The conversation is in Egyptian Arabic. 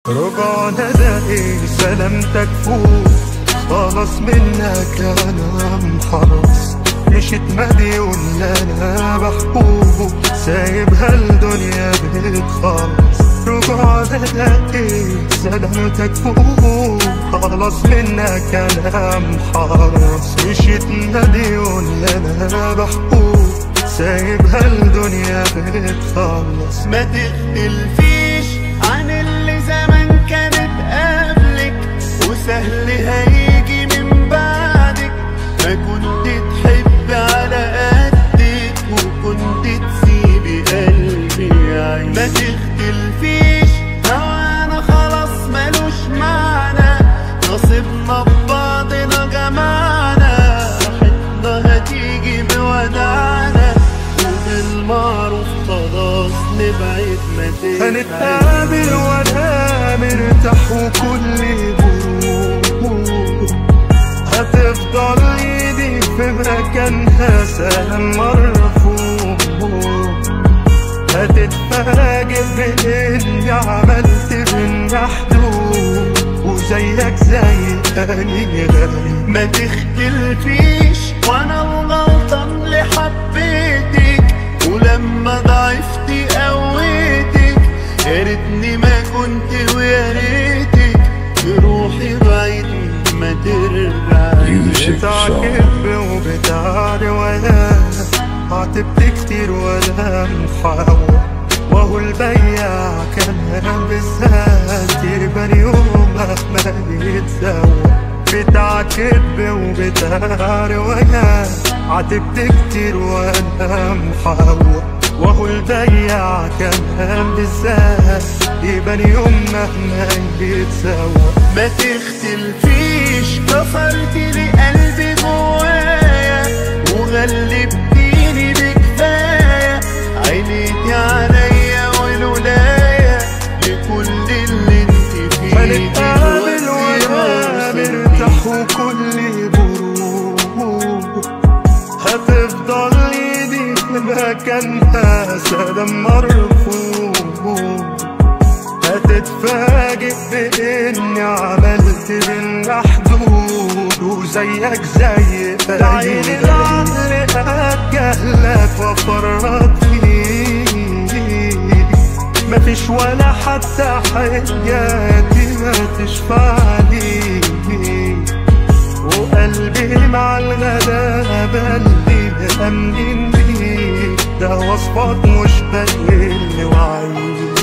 رجعنا ده ايه سلامتك فوق خلاص منك انا محرص مشيت مديون انا بحبوب سايبها الدنيا بتخلص رجعنا ده ايه سلامتك فوق خلاص منك انا محرص مشيت مديون انا بحبوب سايبها الدنيا بتخلص ما تختلفيش عن اللي زمان كانت قبلك وسهل هيجي من بعدك ما كنت تحب على قدك وكنت تسيبي قلبي يعيش ما تختلفيش هوانا خلاص ملوش معنى نصيبنا ببعضنا جمعنا راحتنا هتيجي بودعنا وبالمعروف خلاص نبعد ما تبعد هنتقابل وانا مرتاح وكل برود هتفضل ايدي في مكانها سلام مرفوض هتتفاجئ باني عملت بينا حدود وزيك زي تاني غريب ما تختلفيش وانا الغلطان اللي حبيتك ولما ضعفتي قويتك يا ريتني ما كنت ويا ريتك تروحي بعيد ما ترجعيش Music song. بتعكب وبتاع روايات عاتبت كتير ولا محاول وهو البياع كمان بالذات يبان يوم مهما يتساوى بتاع كذب وبتاع روايات عاتبت كتير وانا محاول وهو البياع كمان بالذات يبان يوم مهما يتساوى ما تختلفيش كسرتي لي قلبي جوايا وغلبتيني بكفايه عينيتي عليا والولايه لكل اللي انت فيه هنتقابل دلوقتي وانا ما مرتاح وكل برود هتفضل ايدي في مكانها سلام مرفوض هتتفاجئ باني عملت بينا حدود وزيك زي تعيل العقل اتجاهلك وافرط فيك مفيش ولا حتى حياتي ما تشفعني وقلبي مع الغلابة اللي مأمنين بيه ده وصفات مش بقل وعيد